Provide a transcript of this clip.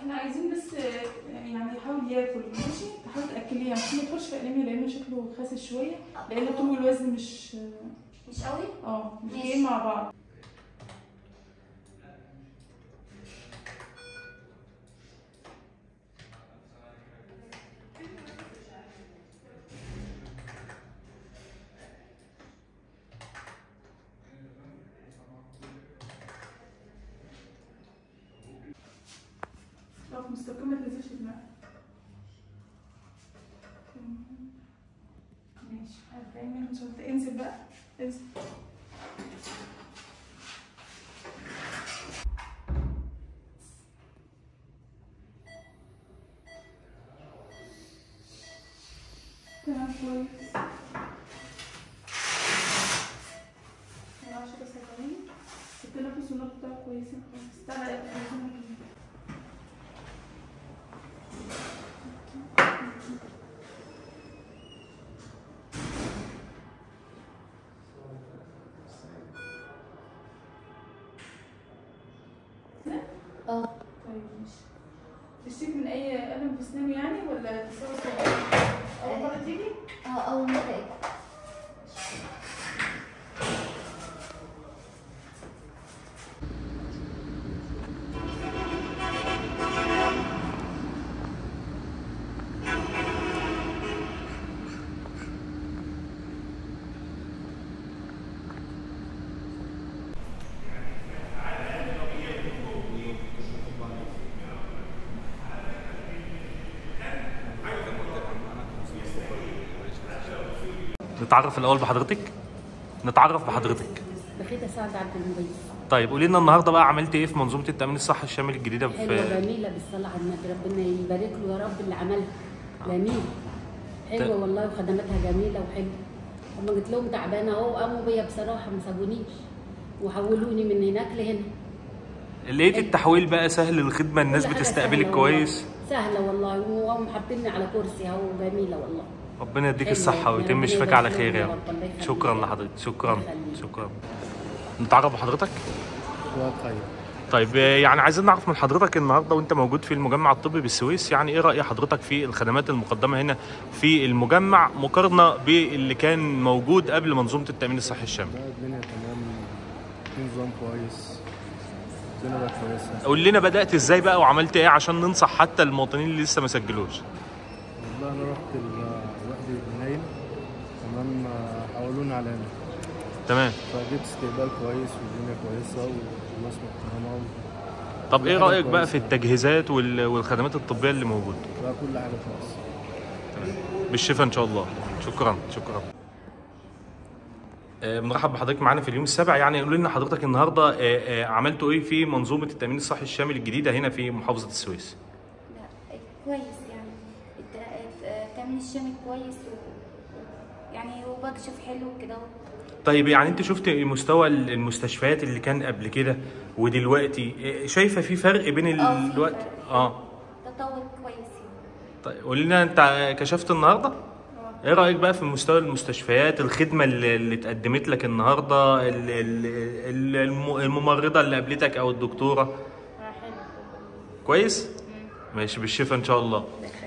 احنا عايزين بس آه، يعني يحاول ياكل ماشي تحاول تاكليه عشان ما يدخلش في انيميا لانه شكله خاسس شويه لان طول الوزن مش مش قوي اه مش ماشي. جايين مع بعض اقف مستقيم ما تنزلش دماغك ماشي 40 منهم شرط انزل بقى انزل تمام كويس عشرة ثواني التنفس والنبض بتاعك كويسين خالص تعالى يا أخي، اه طيب ماشي تشتكي من اي الم في اسنانه يعني ولا تسوس اول مره تيجي اه اول مره ايه نتعرف الاول بحضرتك نتعرف بحضرتك بخيت اساعد عبد المميز طيب قولي لنا النهارده بقى عملت ايه في منظومه التامين الصحي الشامل الجديده حلوه في جميله بالصلاه على النبي ربنا يبارك له يا رب اللي عملها جميل حلوه طيب. والله وخدماتها جميله وحلوه لما قلت لهم تعبانه اهو قاموا بيا بصراحه ما سابونيش وحولوني من هناك لهنا لقيت التحويل بقى سهل الخدمه الناس كل حاجة بتستقبلك سهلة كويس والله. سهله والله وهم حاطيني على كرسي اهو جميله والله ربنا يديك حلوة. الصحه يا ويتم ربنا شفاك يبارك على لهم خير يا يا رب. رب الله يخليك. شكرا لحضرتك شكرا الله يخليك. شكرا نتعرف بحضرتك واقعي طيب آه، يعني عايزين نعرف من حضرتك النهارده وانت موجود في المجمع الطبي بالسويس يعني ايه راي حضرتك في الخدمات المقدمه هنا في المجمع مقارنه باللي كان موجود قبل منظومه التامين الصحي الشامل لا الدنيا تمام في نظام كويس الدنيا بقت كويسة قول لنا بدات ازاي بقى وعملت ايه عشان ننصح حتى المواطنين اللي لسه ما سجلوش والله أنا رحت ال- وحدة الجناين تمام آه، حولوني على هنا تمام فجبت استقبال كويس والدنيا كويسة والناس محترمة و- طب ايه كل حاجة رايك بقى في كويسة. التجهيزات وال- والخدمات الطبيه اللي موجوده بقى كل حاجة كويسة بالشفاء ان شاء الله شكرا شكرا آه، بنرحب بحضرتك معانا في اليوم السابع يعني قولوا لنا حضرتك النهارده آه، آه، عملتوا ايه في منظومه التامين الصحي الشامل الجديده هنا في محافظه السويس لا كويس يعني الت- التأمين الشامل كويس و... يعني وبكشف حلو كده طيب يعني انت شفت مستوى المستشفيات اللي كان قبل كده ودلوقتي آه، شايفه في فرق بين اه في الوقت فرق. اه تطور كويس يعني طيب قول لنا انت كشفت النهارده ايه رايك بقى في مستوى المستشفيات الخدمه اللي, اللي اتقدمت لك النهارده ال- ال- ال- الم- الممرضه اللي قابلتك او الدكتوره حلو كويس ماشي بالشفاء ان شاء الله